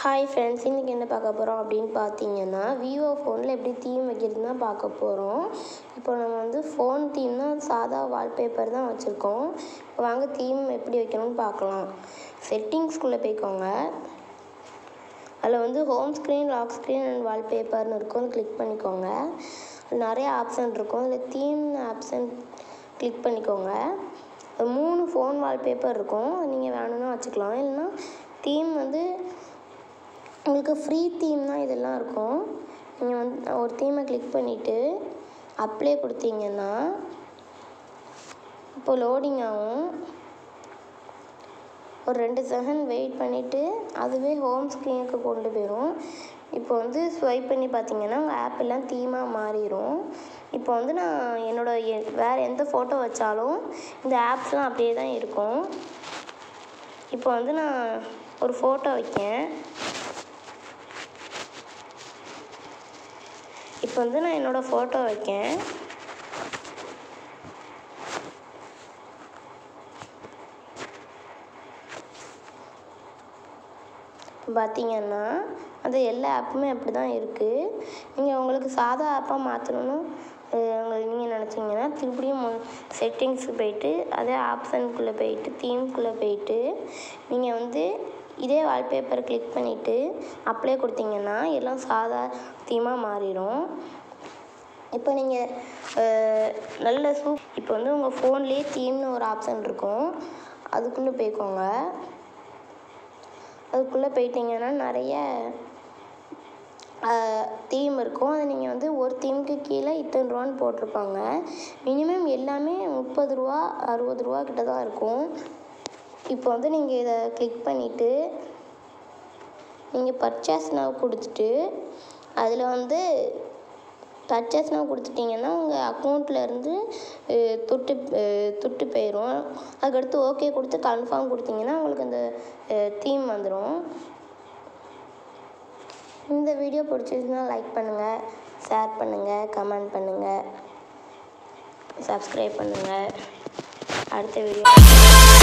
hi friends இன்றைக்கி என்ன பார்க்க போகிறோம் அப்படின்னு பார்த்தீங்கன்னா விவோ ஃபோனில் எப்படி தீம் வைக்கிறதுன்னு தான் பார்க்க போகிறோம் இப்போ நம்ம வந்து ஃபோன் தீம்னா சாதா வால்பேப்பர் தான் வச்சுருக்கோம் இப்போ வாங்க தீம் எப்படி வைக்கணும்னு பார்க்கலாம் செட்டிங்ஸ்குள்ளே போய்க்கோங்க அதில் வந்து home screen lock screen and வால்பேப்பர்னு இருக்கும் கிளிக் பண்ணிக்கோங்க அதில் நிறைய ஆப்ஷன் இருக்கும் அதில் தீம் ஆப்ஷன் கிளிக் பண்ணிக்கோங்க அது மூணு ஃபோன் வால்பேப்பர் இருக்கும் நீங்கள் வேணும்னா வச்சுக்கலாம் இல்லைன்னா தீம் வந்து உங்களுக்கு ஃப்ரீ தீம் தான் இதெல்லாம் இருக்கும் நீங்கள் வந்து ஒரு தீமை கிளிக் பண்ணிவிட்டு அப்ளை கொடுத்தீங்கன்னா இப்போ லோடிங் ஆகும் ஒரு ரெண்டு செகண்ட் வெயிட் பண்ணிவிட்டு அதுவே ஹோம் ஸ்க்ரீனுக்கு கொண்டு போயிடும் இப்போ வந்து ஸ்வைப் பண்ணி பார்த்தீங்கன்னா உங்கள் ஆப் எல்லாம் தீமாக மாறிடும் இப்போ வந்து நான் என்னோடய எ வேறு எந்த ஃபோட்டோ வச்சாலும் இந்த ஆப்ஸ்லாம் அப்படியே தான் இருக்கும் இப்போ வந்து நான் ஒரு ஃபோட்டோ வைக்கேன் இப்போ வந்து நான் என்னோடய ஃபோட்டோ வைக்கேன் பார்த்தீங்கன்னா அந்த எல்லா ஆப்புமே அப்படி தான் இருக்குது நீங்கள் உங்களுக்கு சாதா ஆப்பாக மாற்றணும்னு உங்களுக்கு நீங்கள் நினச்சிங்கன்னா திருப்பியும் செட்டிங்ஸுக்கு போயிட்டு அதே ஆப்ஷனுக்குள்ளே போயிட்டு தீம்குள்ளே போயிட்டு நீங்கள் வந்து இதே வால்பேப்பர் கிளிக் பண்ணிவிட்டு அப்ளை கொடுத்தீங்கன்னா எல்லாம் சாதா தீமாக மாறிடும் இப்போ நீங்கள் நல்ல சூ இப்போ வந்து உங்கள் ஃபோன்லேயே தீம்னு ஒரு ஆப்ஷன் இருக்கும் அதுக்குள்ளே போய்க்கோங்க அதுக்குள்ளே போயிட்டீங்கன்னா நிறைய தீம் இருக்கும் அதை நீங்கள் வந்து ஒரு தீமுக்கு கீழே இத்தனை ரூபான்னு போட்டிருப்பாங்க மினிமம் எல்லாமே முப்பது ரூபா அறுபது ரூபா கிட்ட தான் இருக்கும் இப்போ வந்து நீங்கள் இதை கிளிக் பண்ணிவிட்டு நீங்கள் பர்ச்சேஸ் நவ் கொடுத்துட்டு அதில் வந்து பர்ச்சேஸ் நவ் கொடுத்துட்டிங்கன்னா உங்கள் அக்கௌண்ட்லேருந்து துட்டு துட்டு போயிடும் அதுக்கடுத்து ஓகே கொடுத்து கன்ஃபார்ம் கொடுத்தீங்கன்னா உங்களுக்கு அந்த தீம் வந்துடும் இந்த வீடியோ பிடிச்சிருந்துன்னா லைக் பண்ணுங்கள் ஷேர் பண்ணுங்கள் கமெண்ட் பண்ணுங்கள் சப்ஸ்கிரைப் பண்ணுங்கள் அடுத்த வீடியோ